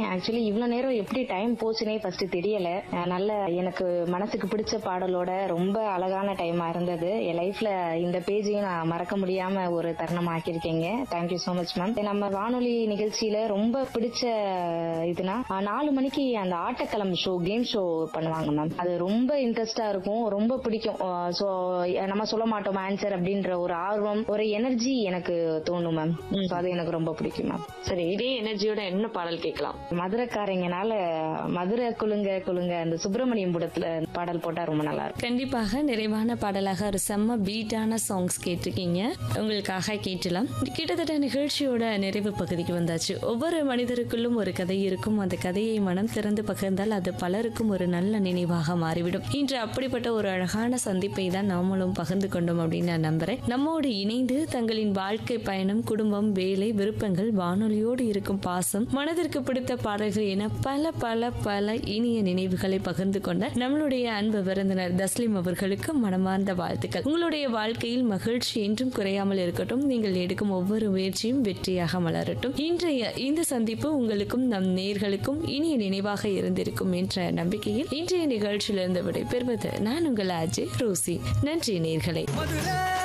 actually இவ்வளவு நேரம் எப்படி டைம் போச்சுனே ஃபர்ஸ்ட் தெரியல அஹ் நல்ல எனக்கு மனசுக்கு பிடிச்ச பாடலோட ரொம்ப அழகான டைமா இருந்தது என் லைஃப்ல இந்த பேஜையும் நான் மறக்க முடியாம ஒரு தருணம் ஆக்கியிருக்கீங்க தேங்க்யூ so மச் மேம் நம்ம வானொலி நிகழ்ச்சியில ரொம்ப பிடிச்ச இதுனா அஹ் நாலு மணிக்கு அந்த ஆட்டக்களம் ஷோ கேம் ஷோ பண்ணுவாங்க மேம் அது ரொம்ப இன்ட்ரெஸ்டா இருக்கும் ரொம்ப பிடிக்கும் ஸோ நம்ம சொல்ல மாட்டோம் ஆன்சர் அப்படின்ற ஒரு ஆர்வம் ஒரு எனர்ஜி எனக்கு தோணும் மேம் ஸோ அது எனக்கு ரொம்ப பிடிக்கும் மேம் சரி இதே எனர்ஜியோட என்ன பாடல் கேட்கலாம் மதுரைக்காரங்கனால மதுரை குலுங்க குலுங்க அந்த சுப்பிரமணியம் படத்துல பாடல் போட்டா ரொம்ப நல்லா இருக்கும் கண்டிப்பாக நிறைவான பாடலாக ஒரு செம்ம பீட்டான சாங்ஸ் கேட்டிருக்கீங்க உங்களுக்காக கேட்டலாம் கிட்டத்தட்ட நிகழ்ச்சியோட நிறைவு பகுதிக்கு வந்தாச்சு ஒவ்வொரு மனிதருக்குள்ளும் ஒரு கதை இருக்கும் அந்த கதையை மனம் திறந்து பகிர்ந்தால் அது பலருக்கும் ஒரு நல்ல நினைவாக மாறிவிடும் இன்று அப்படிப்பட்ட ஒரு அழகான சந்திப்பை தான் நாமளும் பகிர்ந்து கொண்டோம் அப்படின்னு நான் நம்புறேன் நம்மோடு இணைந்து தங்களின் வாழ்க்கை பயணம் குடும்பம் வேலை விருப்பங்கள் வானொலியோடு இருக்கும் பாசம் மனதிற்கு பிடித்த பாடல்கள் என பல பல பல இனிய நினைவுகளை பகிர்ந்து கொண்ட நம்மளுடைய அன்பு விருந்தினர் தஸ்லிம் அவர்களுக்கு மனமார்ந்த வாழ்த்துக்கள் உங்களுடைய வாழ்க்கையில் மகிழ்ச்சி என்றும் குறையாமல் இருக்கட்டும் நீங்கள் எடுக்கும் ஒவ்வொரு முயற்சியும் வெற்றியாக மலரட்டும் இன்றைய இந்த சந்திப்பு உங்களுக்கும் நம் நேர்களுக்கும் இனிய நினைவாக இருந்திருக்கும் என்ற நம்பிக்கையில் இன்றைய நிகழ்ச்சியிலிருந்து விடைபெறுவது நான் உங்கள் அஜய் ரோசி நன்றி நேர்களே மதுரை